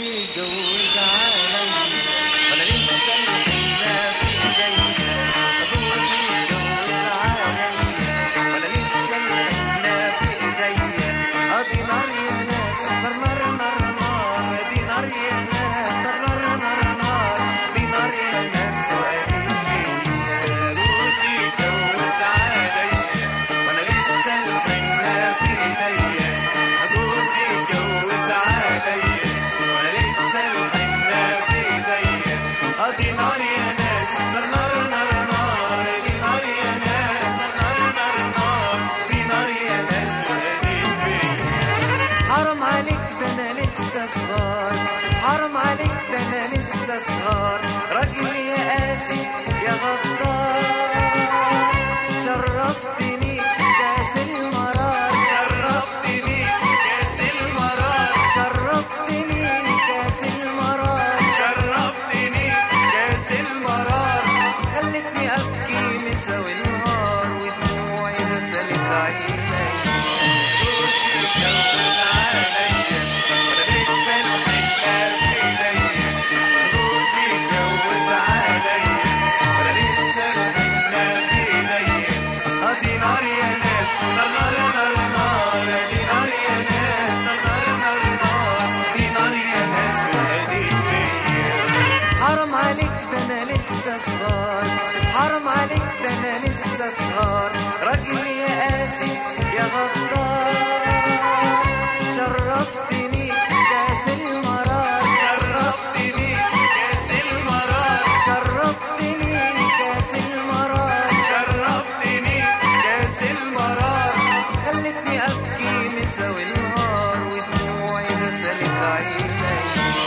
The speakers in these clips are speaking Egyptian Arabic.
جوزي جوز عليا وانا لسه الحنة في ايديا جوزي جوز عليا وانا لسه الحنة في ايديا اه دي نار يا ناس نار نار نار نار دي نار يا ناس نار نار نار نار دي نار يا ناس وادي فيا جوزي جوز عليا وانا لسه الحنة في ايديا جوزي جوز عليا وانا لسه الحنة في ايديا اه دي نار يا ناس نار نار نار نار دي نار يا ناس نار نار نار دي نار يا ناس وادي فيا حرام عليك ده انا لسه صغار حرام عليك ده انا لسه صغار راجل يا قاسي يا غدار شرفتني كاس المرار شرفتني كاس المرار شرفتني كاس المرار شرفتني كاس المرار خلتني ابكي مسا والنهار ودموعي غسلت عيني جوزي اتجوز عليا وانا لسه الحنة في ايديا جوزي اتجوز عليا وانا لسه الحنة في ايديا اه دي نار يا ناس نار نار نار نار دي نار يا ناس نار نار نار نار دي نار يا ناس وادي فيا حرام عليك ده انا لسه صغار حرام عليك ده انا لسه صغار راجل يا قاسي يا غدار شرفتني كاس المرار شرفتني كاس المرار شرفتني كاس المرار شرفتني كاس المرار خلتني ابكي مسا والنهار ودموعي غسلت عيني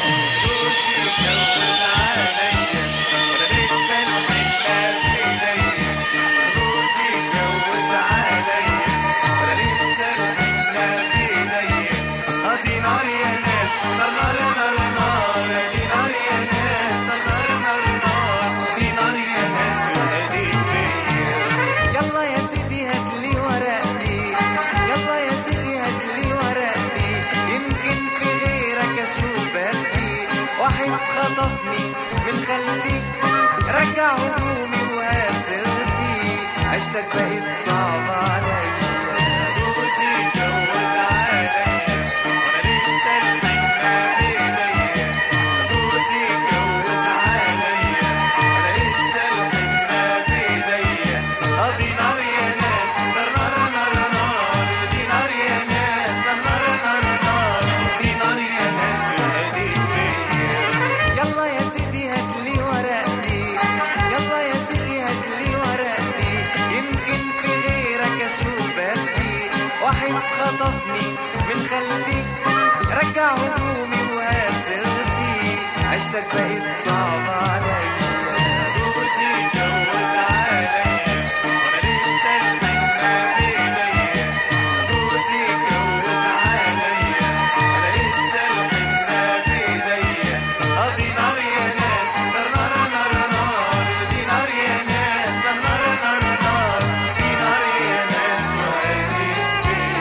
جوزي اتجوز عليا وانا لسه الحنة في ايديا جوزي اتجوز عليا وانا لسه الحنة في ايديا اه دي نار يا ناس نار نار نار نار دي نار يا ناس نار نار نار نار دي نار يا ناس وادي فيا يلا يا سيدي هاتلي ورقتي يلا يا سيدي هاتلي ورقتي يمكن في غيرك اشوف بختي واحد خطفني من خلدي رجع هدومي وهات صغتي عشتك بقت صعبة عليا جوزي اتجوز عليا وانا لسه الحنة في ايديا جوزي اتجوز عليا وانا لسه الحنة في ايديا اه دي نار يا ناس نار نار نار نار دي نار يا ناس نار نار نار نار دي نار يا ناس وادي فيا يلا يا سيدي هاتلي ورقتي يلا يا سيدي هاتلي ورقتي يمكن في غيرك اشوف بختي واحد خطفني من خلدي رجع هدومي وهات صغتي عشتك بقت صعبة عليا جوزي اتجوز عليا وانا لسه الحنة في ايديا جوزي اتجوز عليا وانا لسه الحنة في ايديا اه دي نار يا ناس نار نار نار نار دي نار يا ناس نار نار نار نار دي نار يا ناس وقالت فيا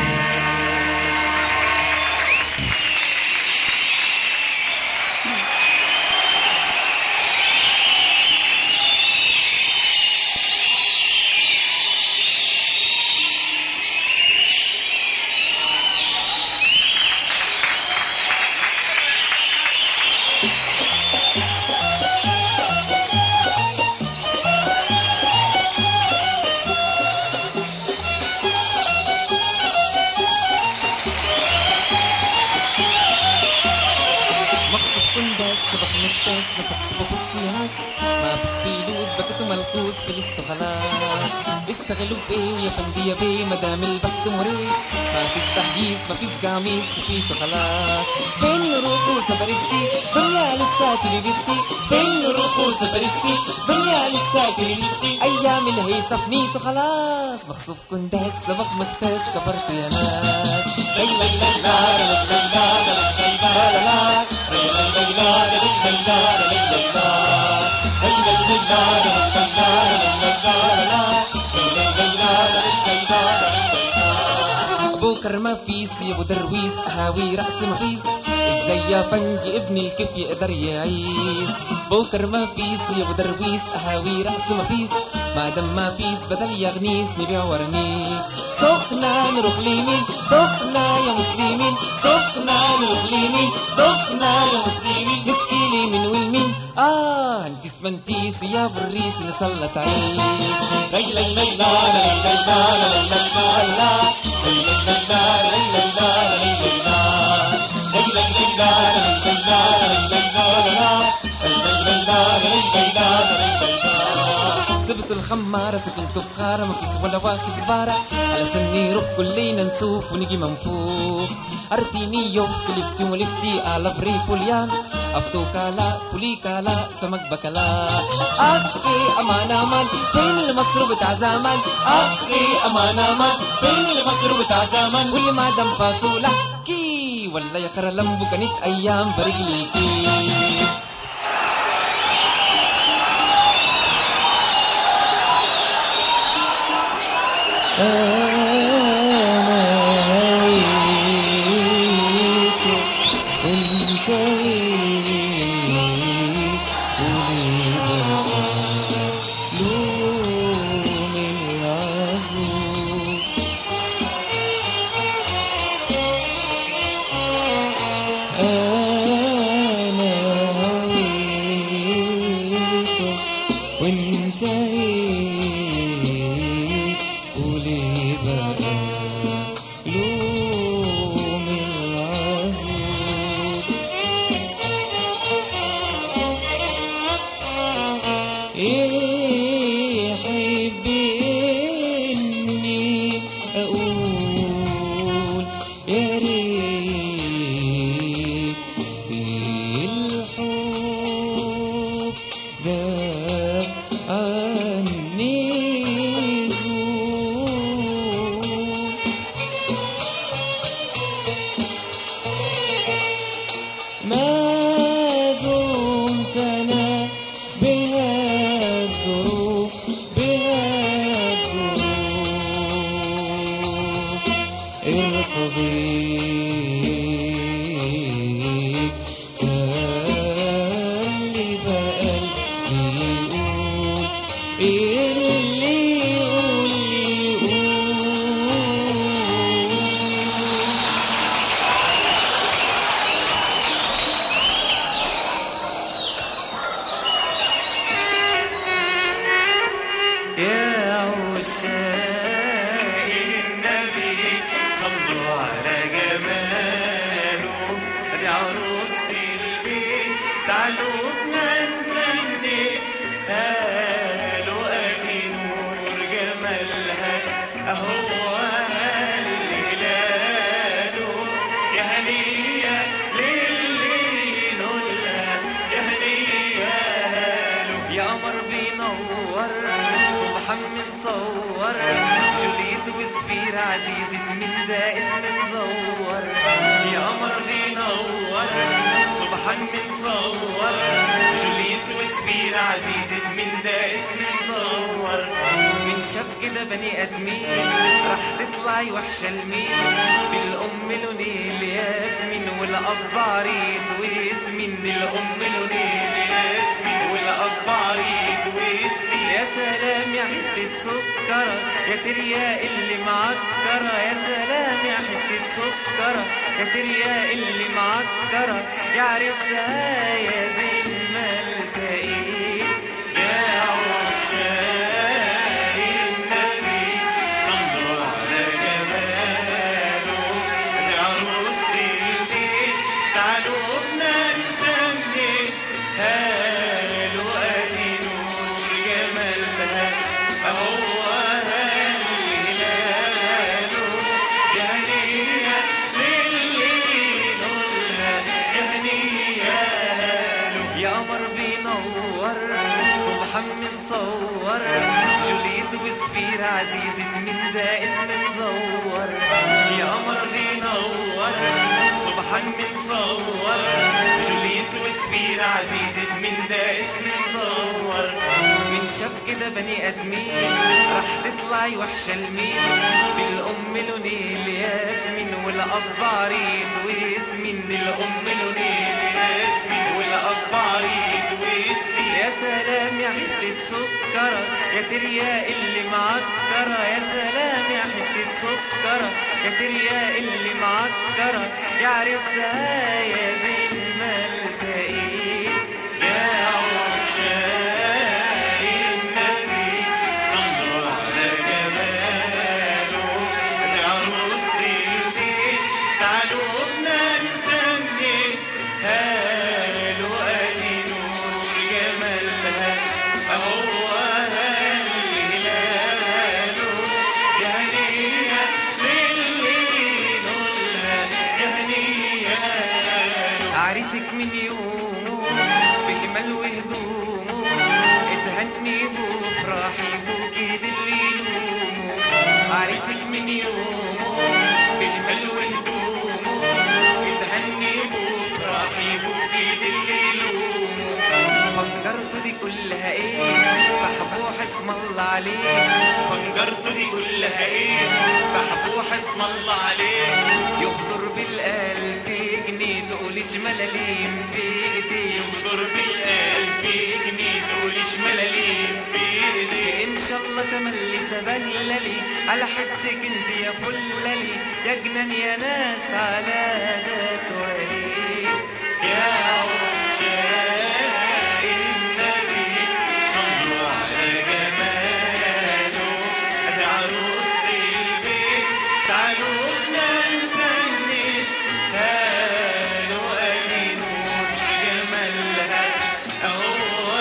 مخصوص كندس سبق مفتاس مسحت ببصياس ما فيش فلوس بكت ملحوس فلست خلاص استغلوا في ايه يا فندي يا بيه مدام البخت مريح ما فيش تحديث ما فيش قميص كفيته خلاص فين روحو سبرستي دنيا لسه تريبتي فين روحو سبرستي دنيا لسه تريبتي ايام الهيصة فنيته خلاص مخصوص كندس سبق مفتاس كبرت يا ناس لي لي لي لا لا لا لا لا لا لا لا بكر ما فيس يا ابو درويس هاوي راس مخيس زي يا فنجي ابني كيف يقدر يعيش بوكر ما فيس يا درويس احاوي رأس ما فيس ما دام ما فيس بدل يغنيس نبيع ورنيس سخنة نروح ليمين سخنة يا مسلمين سخنة نروح ليمين سخنة يا مسلمين مسكيني من والمين اه انتي اسمنتيس يا بريس نسلط عيس لي لي لي لا لي لي لا لي لي لا لا لي لي لي لا لي لي لا لي لي لا لي لي لي لا لي لي لا لي لي لا لا لي لي لي لا لي لي لا لي لي لا سبت الخمارة سكنت في خارة ما فيش ولا واخد بارة على سني روح كلنا نسوف ونجي منفوخ أرتيني يوف كلفتي ولفتي على بري بوليان أفتو كالا بولي كالا سمك بكلا أخي أمان أمان فين المصر بتاع زمان أخي أمان أمان فين المصر بتاع زمان واللي ما دم فاصولة كي ولا يا خرا لمبو كانت أيام برجليكي أنا ويك وانت لوم العزوم أنا هويت وانت قولي بقى لوم العزوم يحب إني أقول يا ريت الحب ده عني زول ما دمت انا بها الدروب بها الدروب ارتضيك خلي بقلبي يقول اللي يقول يقول يا عشاق النبي صلوا على جماله دي عروسة البيت تعالوا بنا نسني قالوا ادي نور جمالها اهو هلاله يا هنية للي نولها يا هنية له يا قمر بينور صبحا متصور جوليت وسفير عزيزة من ده اسم مزور يا قمر بينور صبحا متصور جوليت وسفير عزيزة من ده اسم مزور من شاف كده بني ادمين راح تطلعي وحشة لمين بالام لونيل ياسمين والاب عريض وياسمين الام لونيل ياسمين والاب عريض وياسمين يا سلام يا حتة سكرة يا تريا اللي معكرة يا سلام يا حتة سكرة يا تريا اللي معكرة يا عرسها يا زين ما التقيت يا عشاق النبي صلوا على جماله دي عروسة البيت تعالوا بنا نسمي هالو ادي نور جمالها اهو هلاله يا هنية للي نورها يا هنية له يا قمر بينور صبحا منصور جوليد وسفير عزيزة من ده اسم مزور يا قمر بينور صبحا منصور جوليد وسفير عزيزة من ده اسم مزور من شاف كده بني ادمين راح تطلعي وحشة لمين بالام لونيل ياسمين والاب عريض وياسمين الام لونين ياسمين والاب عريض وياسمين يا سلام يا حتة سكرة يا تريا اللي معكرة يا سلام يا حتة سكرة يا تريا اللي معكرة يا عرسها يا زين ما التقيت يا عشاق النبي صلوا على جماله ده عروسة البيت تعالوا بدنا نسمي هالو ادي نور جمالها هو هلاله يا هنية للي نولها يا هنية عريسك من يومه بجمال وهدومه اتهني بفرحي بوكي دلي لومه عريسك من يومه بجمال وهدومه اتهني بفرحي بوكي دلي لومه فكرت دي كلها ايه بحبوح اسم الله عليه فكرت دي كلها ايه بحبوح اسم الله عليه يقدر بالالف جنيه تقولش ملاليم في ايديه يقدر بالالف جنيه تقولش ملاليم في ايديه ان شاء الله تملي سبللي على حسك انت يا فللي يا جنان يا ناس على ذات ولي يا عشاق النبي صلوا على جماله ادي عروسة البيت تعالوا بدنا نسند هالو ادي نور جمالها هو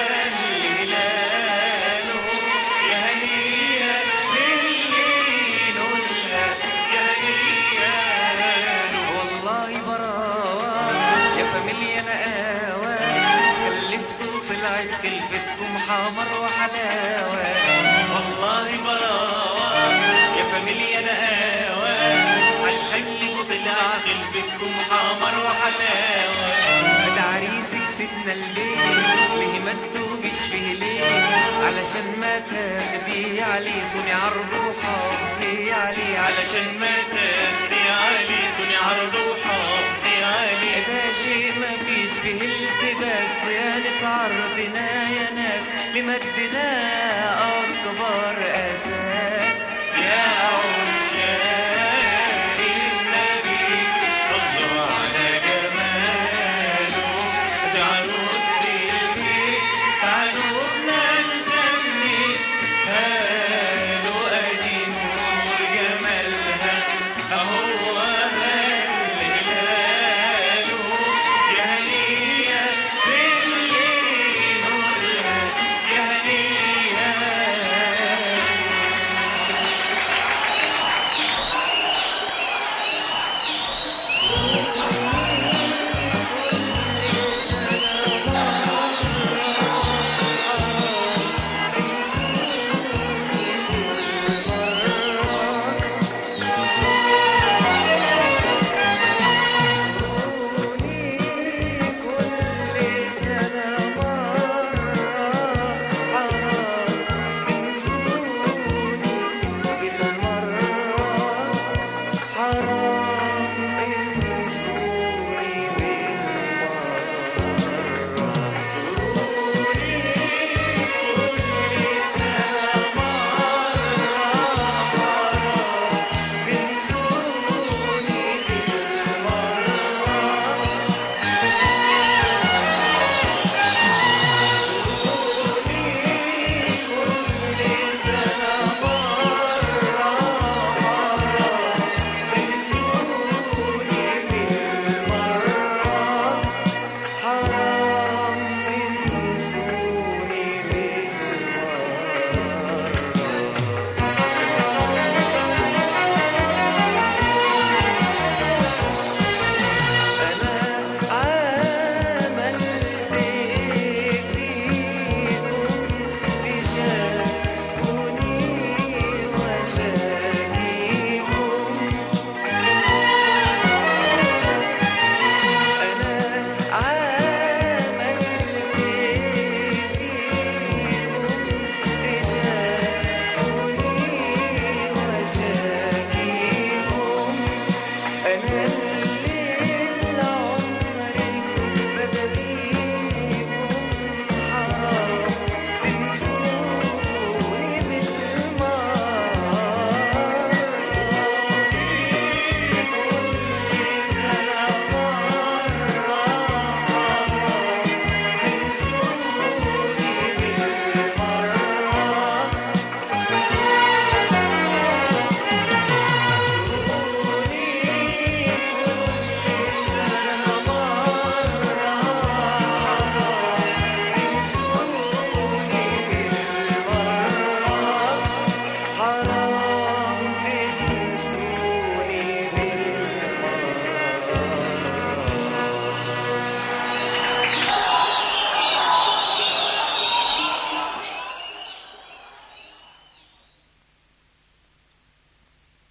هلاله يا هنية للي نولها يا هنية والله براوة يا فاميليا نقاوة خلفتوا طلعت خلفتكم حمر وحلاوة والله براوة يا فاميليا نقاوة هتخلي وطلع خلفتكم حمر وحلاوة ده عريسك سيدنا البيت ليه ما تدوبش فيه ليه علشان ما تاخدي عليه صوني عرض وحافظي عليه علشان ما